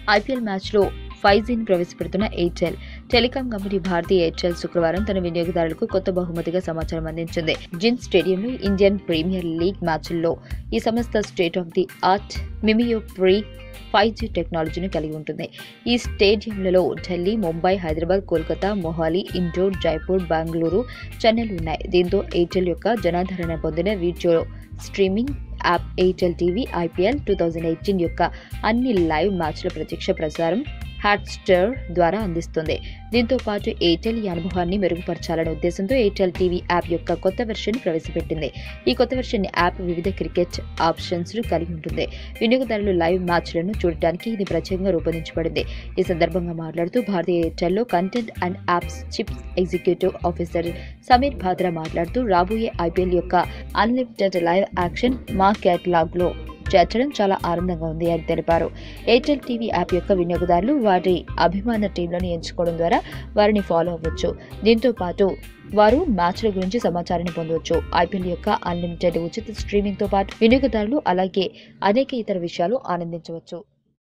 IPL మ్యాచ్లో five జీని ప్రవేశపెడుతున్న Airtel telecom company Bharti Airtel శుక్రవారం తన వినియోగదారులకు కొత్త బహుమతిగా సమాచారం అందించింది జిన్ స్టేడియంలో ఇండియన్ ప్రీమియర్ లీగ్ మ్యాచ్ల్లో ఈ సంస్థ స్టేట్ ఆఫ్ ది ఆర్ట్ మిమియో ప్రీ ఫైవ్ జీ టెక్నాలజీని కలిగి ఉంటుంది ఈ స్టేడియంలలో ఢిల్లీ ముంబై హైదరాబాద్ కోల్కతా మొహాలీ ఇండోర్ జైపూర్ బెంగళూరు చెన్నైలు ఉన్నాయి దీంతో ఎయిర్టెల్ యొక్క జనాదరణ పొందిన video streaming app Airtel TV IPL two thousand eighteen యొక్క అన్ని లైవ్ మ్యాచ్ల ప్రత్యక్ష ప్రసారం హాట్స్టార్ ద్వారా అందిస్తుంది దీంతో పాటు ఎయిర్టెల్ ఈ అనుభవాన్ని మెరుగుపరచాలనే ఉద్దేశంతో ఎయిర్టెల్ టీవీ యాప్ యొక్క కొత్త వెర్షన్ ప్రవేశపెట్టింది ఈ కొత్త వెర్షన్ యాప్ వివిధ క్రికెట్ ఆప్షన్స్ కలిగి ఉంటుంది వినియోగదారులు లైవ్ మ్యాచ్లను చూడటానికి ఇది ప్రత్యేకంగా రూపొందించబడింది ఈ సందర్భంగా మాట్లాడుతూ భారతీయ ఎయిర్టెల్లో content and apps chief executive officer Sameer Bhadra మాట్లాడుతూ రాబోయే ఐపీఎల్ యొక్క అన్లిమిటెడ్ లైవ్ యాక్షన్ మా కేటలాగ్లో చేర్చడం చాలా ఆనందంగా ఉంది అని తెలిపారు ఎయిర్టెల్ టీవీ యాప్ యొక్క వినియోగదారులు వారి అభిమాన టీంలను ఎంచుకోవడం ద్వారా వారిని ఫాలో అవ్వచ్చు దీంతో పాటు వారు మ్యాచ్ల గురించి సమాచారాన్ని పొందవచ్చు ఐపీఎల్ యొక్క అన్లిమిటెడ్ ఉచిత స్ట్రీమింగ్తో పాటు వినియోగదారులు అలాగే అనేక ఇతర విషయాలు ఆనందించవచ్చు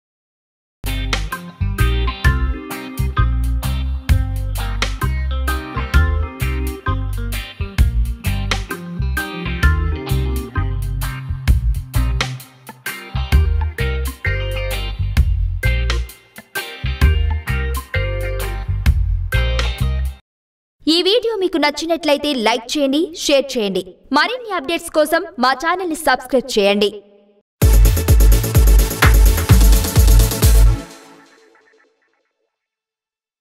ఈ వీడియో మీకు నచ్చినట్లయితే లైక్ చేయండి షేర్ చేయండి మరిన్ని అప్డేట్స్ కోసం మా ఛానల్ని సబ్స్క్రైబ్ చేయండి